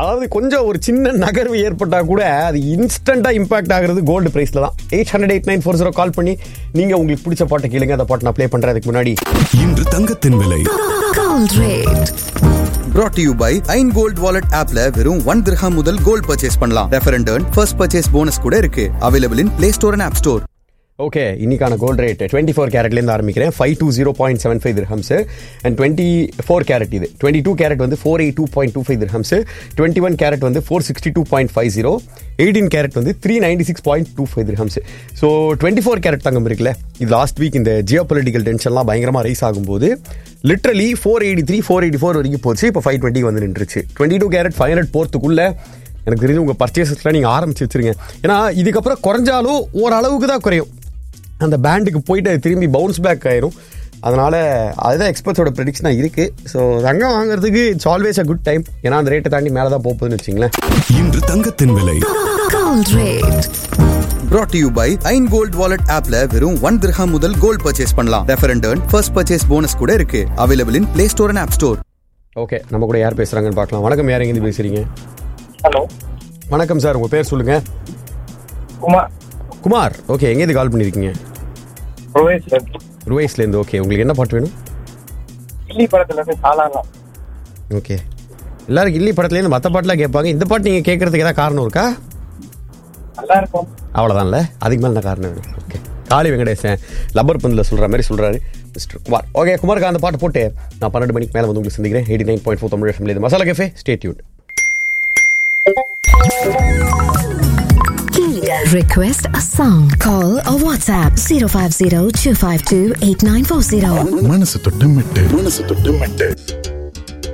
அதாவது கொஞ்சம் ஒரு சின்ன நகர்வு ஏற்பட்டா கூட அது இன்ஸ்டண்டா இம்பாக்ட் ஆகுறது கோல்டு பிரைஸ்ல தான் eight hundred eight nine four zero call பண்ணி நீங்க உங்களுக்கு பிடிச்ச பாட்டை கேளுங்க அந்த பாட்டை நான் ப்ளே பண்றேன் அதுக்கு முன்னாடி இன்று தங்கத்தின் விலை Gold rate. brought to you by Ain gold wallet ஆப்ல வெறும் ஒன் திரஹாம் முதல் கோல்ட் பர்ச்சேஸ் பண்ணலாம் ரெஃபரண்ட் ஃபர்ஸ்ட் பர்ச்சேஸ் போனஸ் கூட இருக்கு available in Play Store and App Store okay இன்னைக்கான கோல்ட் ரேட் டுவெண்ட்டி ஃபோர் கேரட்லேருந்து ஆரம்பிக்கிறேன் five two zero point seven five dirhams and twenty four carat இது twenty two carat வந்து four eight two point two five dirhams twenty one carat வந்து four sixty two point five zero eighteen carrot வந்து three ninety six point two five dirhams so twenty four carat தங்கம் இருக்குல்ல இது last week இந்த Jio political டென்ஷன்லாம் பயங்கரமாக rise ஆகும்போது literally four eighty three four eighty four வரைக்கும் போச்சு இப்போ ஃபைவ் டுவெண்ட்டி வந்து நின்றுச்சு twenty two carat five hundred போகிறதுக்குள்ள எனக்கு தெரிஞ்சு உங்கள் பர்ச்சேசஸ்லாம் நீங்கள் ஆரம்பிச்சு வச்சிருங்க ஏன்னா இதுக்கப்புறம் குறைஞ்சாலும் ஓரளவுக்கு தான் குறையும் அந்த பேண்டுக்கு போயிட்டு அது திரும்பி பவுன்ஸ் பேக் ஆயிரும் அதனால அதுதான் எக்ஸ்பர்ட்ஸோட ப்ரெடிக்ஷனாக இருக்கு ஸோ தங்கம் வாங்குறதுக்கு it's always a good time ஏன்னா அந்த ரேட்டை தாண்டி மேலே தான் போகுதுன்னு வச்சிங்களேன் இன்று தங்கத்தின் விலை Gold rate. brought to you by Ain gold wallet ஆப்ல வெறும் ஒன் திரஹாம் முதல் கோல்ட் பர்ச்சேஸ் பண்ணலாம் ரெஃபரண்ட் ஃபர்ஸ்ட் பர்ச்சேஸ் போனஸ் கூட இருக்கு available in Play Store and App Store okay நம்ம கூட யார் பேசுகிறாங்கன்னு பார்க்கலாம் வணக்கம் யார் எங்கேருந்து பேசுகிறீங்க ஹலோ வணக்கம் சார் உங்கள் பேர் சொல்லுங்கள் குமார் குமார் ஓகே எங்கேருந்து கால் பண்ணியிருக்கீங்க ரோவேஷ் ருவைஸ்லேருந்து ஓகே உங்களுக்கு என்ன பாட்டு வேணும் கில்லி படத்துல இருந்து சாலாலாம் ஓகே எல்லாரும் கில்லி படத்துலேருந்து மற்ற பாட்டெலாம் கேட்பாங்க இந்த பாட்டு நீங்கள் கேட்கறதுக்கு ஏதாவது காரணம் இருக்கா நல்லா இருக்கும் அவ்வளோதான்ல அதுக்கு மேலே என்ன காரணம் வேணும் ஓகே காளி வெங்கடேசன் லப்பர் பந்தில் சொல்கிற மாதிரி சொல்கிறாரு மிஸ்டர் குமார் ஓகே குமாருக்கு அந்த பாட்டு போட்டு நான் பன்னெண்டு மணிக்கு மேலே வந்து உங்களுக்கு சந்திக்கிறேன் eighty nine point four Tamil family masala cafe stay tuned Request a song. Call or WhatsApp 050 252 8940. மனசு தொட்டு மெட்டு மனசு தொட்டு மெட்டு